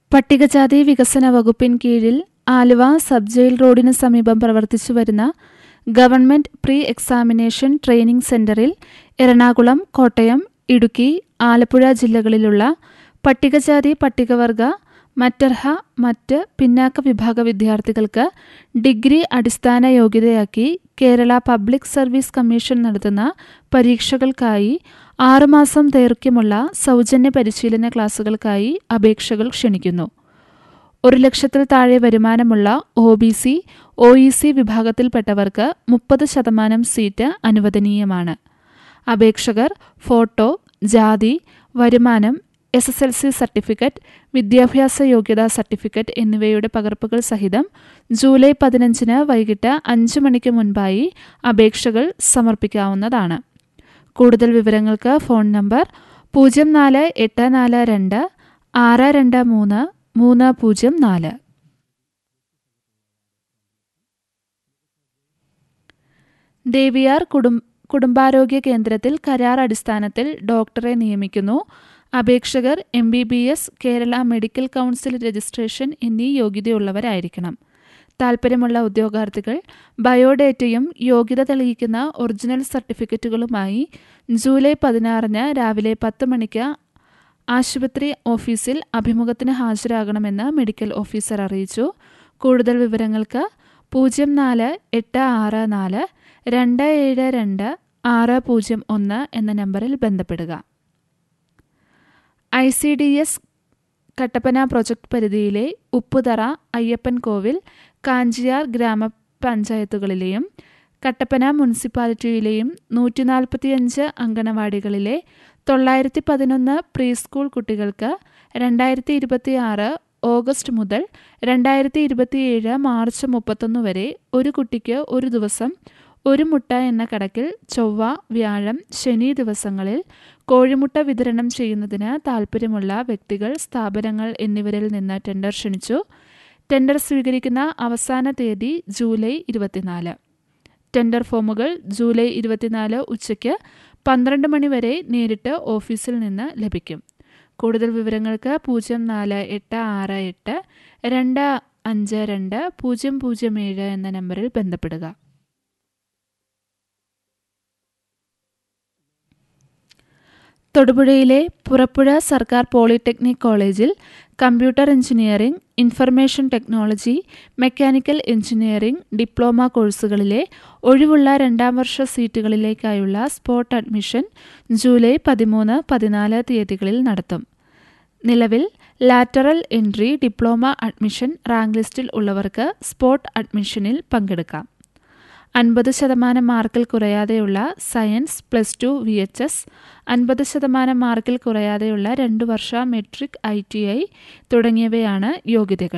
പട്ടികജാതി വികസന വകുപ്പിൻ കീഴിൽ ആലുവ സബ് ജയിൽ റോഡിന് സമീപം പ്രവർത്തിച്ചു വരുന്ന ഗവൺമെന്റ് പ്രീ എക്സാമിനേഷൻ ട്രെയിനിംഗ് സെന്ററിൽ എറണാകുളം കോട്ടയം ഇടുക്കി ആലപ്പുഴ ജില്ലകളിലുള്ള പട്ടികജാതി പട്ടികവർഗ മറ്റർഹ മറ്റ് പിന്നാക്ക വിഭാഗ വിദ്യാർത്ഥികൾക്ക് ഡിഗ്രി അടിസ്ഥാന യോഗ്യതയാക്കി കേരള പബ്ലിക് സർവീസ് കമ്മീഷൻ നടത്തുന്ന പരീക്ഷകൾക്കായി ആറുമാസം ദൈർഘ്യമുള്ള സൗജന്യ പരിശീലന ക്ലാസുകൾക്കായി അപേക്ഷകൾ ക്ഷണിക്കുന്നു ഒരു ലക്ഷത്തിൽ താഴെ വരുമാനമുള്ള O B C O E C വിഭാഗത്തിൽപ്പെട്ടവർക്ക് മുപ്പത് ശതമാനം സീറ്റ് അനുവദനീയമാണ് അപേക്ഷകർ ഫോട്ടോ ജാതി വരുമാനം S S L C certificate വിദ്യാഭ്യാസ യോഗ്യതാ സർട്ടിഫിക്കറ്റ് എന്നിവയുടെ പകർപ്പുകൾ സഹിതം ജൂലൈ പതിനഞ്ചിന് വൈകിട്ട് അഞ്ച് മണിക്ക് മുൻപായി അപേക്ഷകൾ സമർപ്പിക്കാവുന്നതാണ് കൂടുതൽ വിവരങ്ങൾക്ക് ഫോൺ നമ്പർ പൂജ്യം നാല് എട്ട് നാല് രണ്ട് ആറ് രണ്ട് മൂന്ന് മൂന്ന് പൂജ്യം നാല് ദേവിയാർ കുടും കുടുംബാരോഗ്യ കേന്ദ്രത്തിൽ കരാർ അടിസ്ഥാനത്തിൽ ഡോക്ടറെ നിയമിക്കുന്നു അപേക്ഷകർ M B B S Kerala medical council registration എന്നീ യോഗ്യതയുള്ളവരായിരിക്കണം താൽപ്പര്യമുള്ള ഉദ്യോഗാർത്ഥികൾ ബയോഡേറ്റയും യോഗ്യത തെളിയിക്കുന്ന ഒറിജിനൽ സർട്ടിഫിക്കറ്റുകളുമായി ജൂലൈ പതിനാറിന് രാവിലെ പത്ത് മണിക്ക് ആശുപത്രി ഓഫീസിൽ അഭിമുഖത്തിന് ഹാജരാകണമെന്ന് മെഡിക്കൽ ഓഫീസർ അറിയിച്ചു കൂടുതൽ വിവരങ്ങൾക്ക് പൂജ്യം നാല് എട്ട് ആറ് നാല് രണ്ട് ഏഴ് രണ്ട് ആറ് പൂജ്യം ഒന്ന് എന്ന നമ്പറിൽ ബന്ധപ്പെടുക I C D S Kattappana project പരിധിയിലെ ഉപ്പുതറ അയ്യപ്പൻ കോവിൽ കാഞ്ചിയാർ ഗ്രാമപഞ്ചായത്തുകളിലെയും കട്ടപ്പന മുനിസിപ്പാലിറ്റിയിലെയും നൂറ്റി നാൽപ്പത്തിയഞ്ച് അങ്കണവാടികളിലെ തൊള്ളായിരത്തി പതിനൊന്ന് പ്രീ സ്കൂൾ കുട്ടികൾക്ക് രണ്ടായിരത്തി ഇരുപത്തി ആറ് ഓഗസ്റ്റ് മുതൽ രണ്ടായിരത്തി ഇരുപത്തിയേഴ് മാർച്ച് മുപ്പത്തൊന്ന് വരെ ഒരു കുട്ടിക്ക് ഒരു ദിവസം ഒരു മുട്ട എന്ന കണക്കിൽ ചൊവ്വ വ്യാഴം ശനി ദിവസങ്ങളിൽ കോഴിമുട്ട വിതരണം ചെയ്യുന്നതിന് താൽപ്പര്യമുള്ള വ്യക്തികൾ സ്ഥാപനങ്ങൾ എന്നിവരിൽ നിന്ന് ടെൻഡർ ക്ഷണിച്ചു ടെൻഡർ സ്വീകരിക്കുന്ന അവസാന തീയതി ജൂലൈ ഇരുപത്തിനാല് ടെൻഡർ ഫോമുകൾ ജൂലൈ ഇരുപത്തിനാല് ഉച്ചയ്ക്ക് പന്ത്രണ്ട് മണിവരെ നേരിട്ട് ഓഫീസിൽ നിന്ന് ലഭിക്കും കൂടുതൽ വിവരങ്ങൾക്ക് പൂജ്യം നാല് എട്ട് ആറ് എട്ട് രണ്ട് അഞ്ച് രണ്ട് പൂജ്യം പൂജ്യം ഏഴ് എന്ന നമ്പറിൽ ബന്ധപ്പെടുക തൊടുപുഴയിലെ പുറപ്പുഴ സർക്കാർ പോളിടെക്നിക് കോളേജിൽ computer engineering information technology mechanical engineering diploma കോഴ്സുകളിലെ ഒഴിവുള്ള രണ്ടാം വർഷ സീറ്റുകളിലേക്കായുള്ള സ്പോട്ട് അഡ്മിഷൻ ജൂലൈ പതിമൂന്ന് പതിനാല് തീയതികളിൽ നടത്തും നിലവിൽ lateral entry diploma admission rank ലിസ്റ്റിൽ ഉള്ളവർക്ക് സ്പോട്ട് അഡ്മിഷനിൽ പങ്കെടുക്കാം അൻപത് ശതമാനം മാർക്കിൽ കുറയാതെയുള്ള science plus two V H S അൻപത് ശതമാനം മാർക്കിൽ കുറയാതെയുള്ള രണ്ട് വർഷ മെട്രിക് ഐ ടി ഐ തുടങ്ങിയവയാണ് യോഗ്യതകൾ